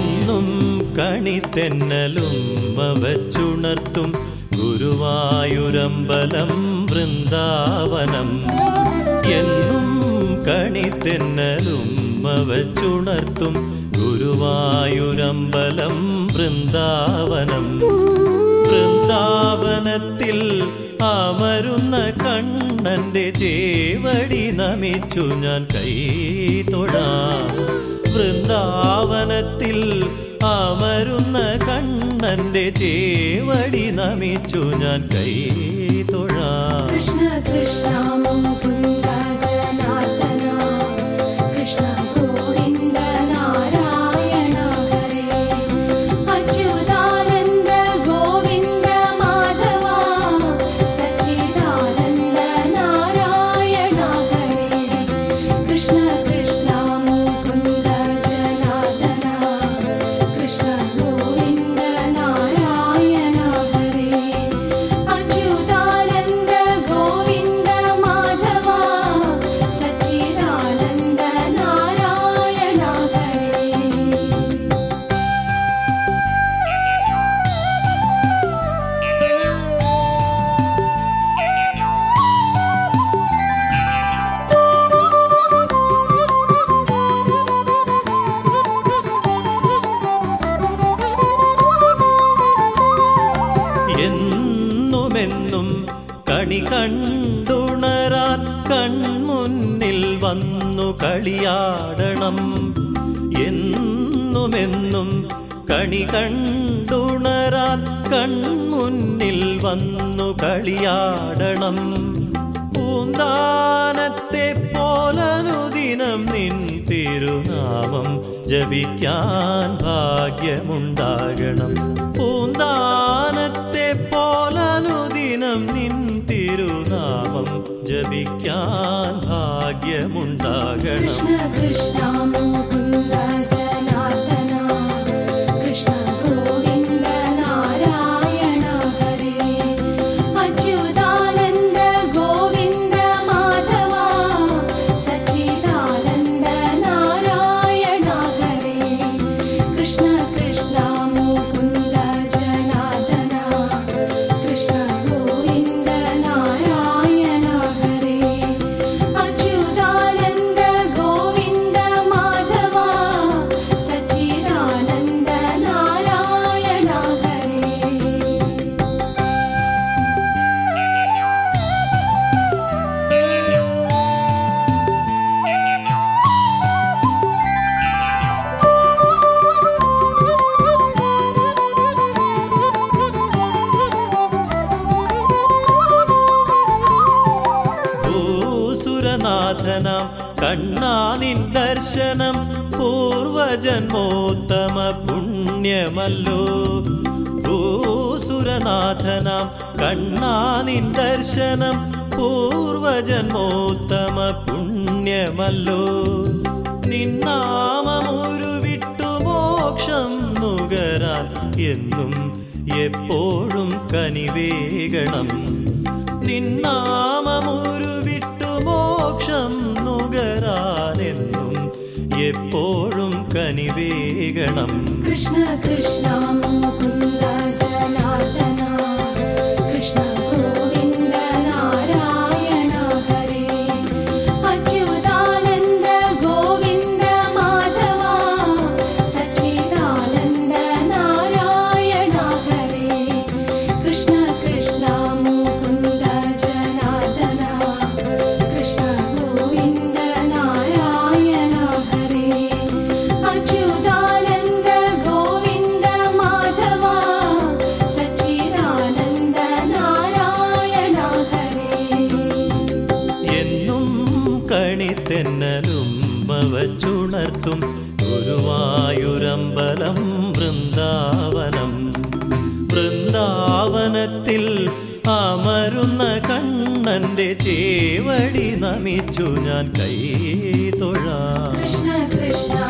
എന്നും കണിത്തെന്നലും വച്ചുണർത്തും ഗുരുവായൂരമ്പലം വൃന്ദാവനം എന്നും കണിത്തെന്നലും വച്ചുണർത്തും ഗുരുവായൂരമ്പലം വൃന്ദാവനം വൃന്ദാവനത്തിൽ അമരുന്ന കണ്ണന്റെ ചേവടി നമിച്ചു ഞാൻ കൈ തൊഴാം വൃന്ദാവനത്തിൽ അമരുന്ന കണ്ണന്റെ ചേവടി നമിച്ചു ഞാൻ കൈ തൊഴാം കൃഷ്ണ കൃഷ്ണ മുകുന്ദ ജനാർദ്ദന കൃഷ്ണ ഗോവിന്ദ നാരായണ ഹരേ അച്യുതാനന്ദ ഗോവിന്ദ മാധവ സച്ചിദാനന്ദ നാരായണ ഹരേ കൃഷ്ണ കൃഷ്ണ മുകുന്ദ ജനാർദ്ദന കൃഷ്ണ ഗോവിന്ദ നാരായണ ഹരേ അച്യുതാനന്ദ ഗോവിന്ദ മാധവ സച്ചിദാനന്ദ നാരായണ ഹരേ എന്നുമെന്നും കണി കണ്ടുണരാൻ കൺമുന്നിൽ വന്നു കളിയാടണം എന്നുമെന്നും കണി കണ്ടുണരാൻ കൺമുന്നിൽ വന്നു കളിയാടണം പൂന്താനത്തെ പോലനുദിനം നിൻ തിരുനാമം ജപിക്കാൻ ഭാഗ്യമുണ്ടാകണം പൂന്താനത്തെ പോലനുദിനം നിൻ തിരുനാമം ജപിക്കാൻ ഭാഗ്യമുണ്ടാകണം കൃഷ്ണ കൃഷ്ണ മുകുന്ദ ജനാർദ്ദന കൃഷ്ണ ഗോവിന്ദ നാരായണ ഹരേ അച്യുതാനന്ദ ഗോവിന്ദ മാധവ സച്ചിദാനന്ദ നാരായണ ഹരേ കൃഷ്ണ കൃഷ്ണ മുകുന്ദ ജനാർദ്ദന കൃഷ്ണ ഗോവിന്ദ നാരായണ ഹരേ അച്യുതാനന്ദ ഗോവിന്ദ മാധവ സച്ചിദാനന്ദ നാരായണ ഹരേ ഭൂസുരനാഥനാം കണ്ണാനിൻ ദർശനം പൂർവജന്മോത്തമ പുണ്യമല്ലോ ഭൂസുരനാഥനാം കണ്ണാനിൻ ദർശനം പൂർവജന്മോത്തമ പുണ്യമല്ലോ നിന്നാമമൊരു വിട്ടു മോക്ഷം നുകരാൻ എന്നും എപ്പോഴും കനിവേകണം നിന്നാമമൊരു വിട്ടു മോക്ഷം നുകരാനെന്നും എപ്പോഴും കനിവേകണം കൃഷ്ണ കൃഷ്ണ മുകുന്ദ ജനാർദ്ദന കൃഷ്ണ ഗോവിന്ദ നാരായണ ഹരേ അച്യുതാനന്ദ ഗോവിന്ദ മാധവ സച്ചിദാനന്ദ നാരായണ ഹരേ കൃഷ്ണ കൃഷ്ണ മുകുന്ദ ജനാർദ്ദന കൃഷ്ണ ഗോവിന്ദ നാരായണ ഹരേ അച്യുതാനന്ദ ഗോവിന്ദ മാധവ സച്ചിദാനന്ദ നാരായണ ഹരേ എന്നും കണിത്തെന്നലും വച്ചുണർത്തും ഗുരുവായൂരമ്പലം വൃന്ദാവനം വൃന്ദാവനത്തിൽ അമരുന്ന കണ്ണന്റെ ചേവടി നമിച്ചു ഞാൻ കൈ തൊഴാം കൃഷ്ണ കൃഷ്ണ